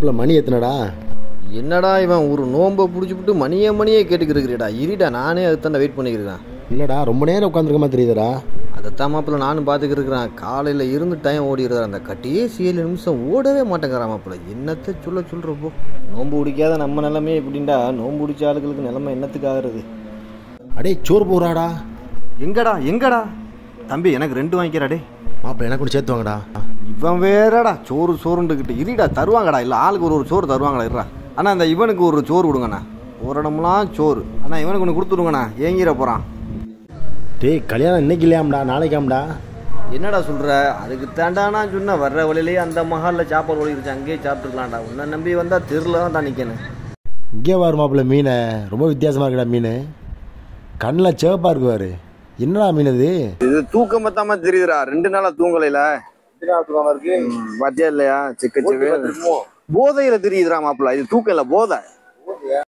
மாப்பிள்ள மணி எத்தனடா என்னடா இவன் ஒரு நோம்பை பிடிச்சிப்புட்டு மணியே மணியே கேட்டுக்கிருக்கிறடா இருடா நானே அதுதான் வெயிட் பண்ணிக்கிறேன் இல்லடா ரொம்ப நேரம் உட்காந்துருக்க மாதிரி தெரியுதுடா அதைத்தான் மாப்பிள்ள நானும் பார்த்துக்கிருக்கிறேன் காலையில் இருந்து டைம் ஓடிடுறா அந்த கடைசி ஏழு நிமிஷம் ஓடவே மாட்டேங்கிறான் மாப்பிள்ள என்னத்தை சொல்ல சொல்கிறப்போ நோம்பு பிடிக்காத நம்ம நிலமே எப்படின்டா நோம்பு பிடிச்ச ஆளுகளுக்கு நிலைமை என்னத்துக்கு ஆகுறது அடே சோறு போடுறாடா எங்கடா எங்கடா தம்பி எனக்கு ரெண்டு வாங்கிக்கிறா டே மாப்பிள்ள எனக்கு கூட சேர்த்து வாங்கடா இவன் வேறடா சோறு சோறுண்டுக்கிட்டு இருடா தருவாங்கடா இல்லை ஆளுக்கு ஒரு ஒரு சோறு தருவாங்களா இருடா அண்ணா இந்த இவனுக்கு ஒரு சோறு கொடுங்கண்ணா ஒரு இடம்லாம் சோறு அண்ணா இவனுக்கு ஒன்று கொடுத்துருங்கண்ணா ஏங்கிற போகிறான் டேய் கல்யாணம் இன்னைக்கு இல்லையாம்டா நாளைக்காம்டா என்னடா சொல்கிற அதுக்கு தாண்டா நான் சொன்னேன் வர்ற வழியிலேயே அந்த மஹாலில் சாப்பாடு ஓடிருச்சு அங்கேயே சாப்பிட்டுக்கலாம்டா உன்னை நம்பி வந்தால் தெருல தான் தான் நிற்கணும் இங்கே பாரு மாப்பிள்ள மீனை ரொம்ப வித்தியாசமாக இருக்குடா மீன் கண்ணில் சிவப்பாக இருக்கு பாரு என்னடா மீன் இது இது தூக்கம் பத்தாம தெரியுதுடா ரெண்டு நாளா தூங்கலைல பாத்தியா இல்லையா சிக்க போதையில தெரியுதுடா மாப்பிள்ள இது தூக்கம் இல்ல போதை